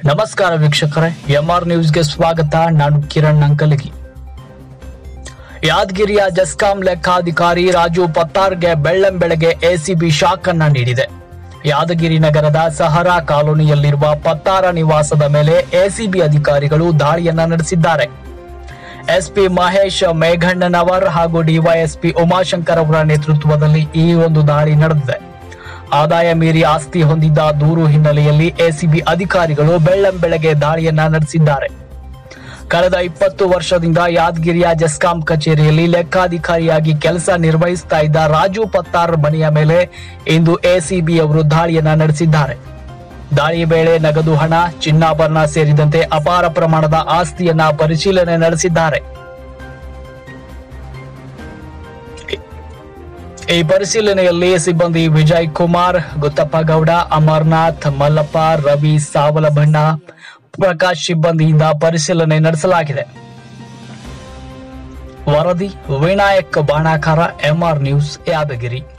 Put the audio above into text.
ನಮಸ್ಕಾರ ವೀಕ್ಷಕರೇ ಎಂಆರ್ ನ್ಯೂಸ್ಗೆ ಸ್ವಾಗತ ನಾನು ಕಿರಣ್ ಅಂಕಲಗಿ ಯಾದಗಿರಿಯ ಜಸ್ಕಾಂ ಲೆಕ್ಕಾಧಿಕಾರಿ ರಾಜು ಪತ್ತಾರ್ಗೆ ಬೆಳ್ಳಂಬೆಳಗ್ಗೆ ಎಸಿಬಿ ಶಾಕ್ ಅನ್ನ ನೀಡಿದೆ ಯಾದಗಿರಿ ನಗರದ ಸಹರಾ ಕಾಲೋನಿಯಲ್ಲಿರುವ ಪತ್ತಾರ ನಿವಾಸದ ಮೇಲೆ ಎಸಿಬಿ ಅಧಿಕಾರಿಗಳು ದಾಳಿಯನ್ನ ನಡೆಸಿದ್ದಾರೆ ಎಸ್ಪಿ ಮಹೇಶ್ ಮೇಘಣ್ಣನವರ್ ಹಾಗೂ ಡಿವೈಎಸ್ಪಿ ಉಮಾಶಂಕರ್ ಅವರ ನೇತೃತ್ವದಲ್ಲಿ ಈ ಒಂದು ದಾಳಿ ನಡೆದಿದೆ ಆದಾಯ ಮೀರಿ ಆಸ್ತಿ ಹೊಂದಿದ್ದ ದೂರು ಹಿನ್ನೆಲೆಯಲ್ಲಿ ಎಸಿಬಿ ಅಧಿಕಾರಿಗಳು ಬೆಳ್ಳಂಬೆಳಗ್ಗೆ ದಾಳಿಯನ್ನ ನಡೆಸಿದ್ದಾರೆ ಕಳೆದ ಇಪ್ಪತ್ತು ವರ್ಷದಿಂದ ಯಾದಗಿರಿಯ ಜಸ್ಕಾಂ ಕಚೇರಿಯಲ್ಲಿ ಲೆಕ್ಕಾಧಿಕಾರಿಯಾಗಿ ಕೆಲಸ ನಿರ್ವಹಿಸ್ತಾ ಇದ್ದ ರಾಜು ಪತ್ತಾರ್ ಮನೆಯ ಮೇಲೆ ಇಂದು ಎಸಿಬಿ ಅವರು ದಾಳಿಯನ್ನ ನಡೆಸಿದ್ದಾರೆ ದಾಳಿ ವೇಳೆ ನಗದು ಹಣ ಚಿನ್ನಾಭರಣ ಸೇರಿದಂತೆ ಅಪಾರ ಪ್ರಮಾಣದ ಆಸ್ತಿಯನ್ನ ಪರಿಶೀಲನೆ ನಡೆಸಿದ್ದಾರೆ ಈ ಪರಿಶೀಲನೆಯಲ್ಲಿ ಸಿಬ್ಬಂದಿ ವಿಜಯ್ ಕುಮಾರ್ ಗುತ್ತಪ್ಪ ಗೌಡ ಅಮರ್ನಾಥ್ ಮಲ್ಲಪ್ಪ ರವಿ ಸಾವಲಬಣ್ಣ ಪ್ರಕಾಶ್ ಸಿಬ್ಬಂದಿಯಿಂದ ಪರಿಶೀಲನೆ ನಡೆಸಲಾಗಿದೆ ವರದಿ ವಿನಾಯಕ್ ಬಾಣಾಕಾರ ಎಂಆರ್ ನ್ಯೂಸ್ ಯಾದಗಿರಿ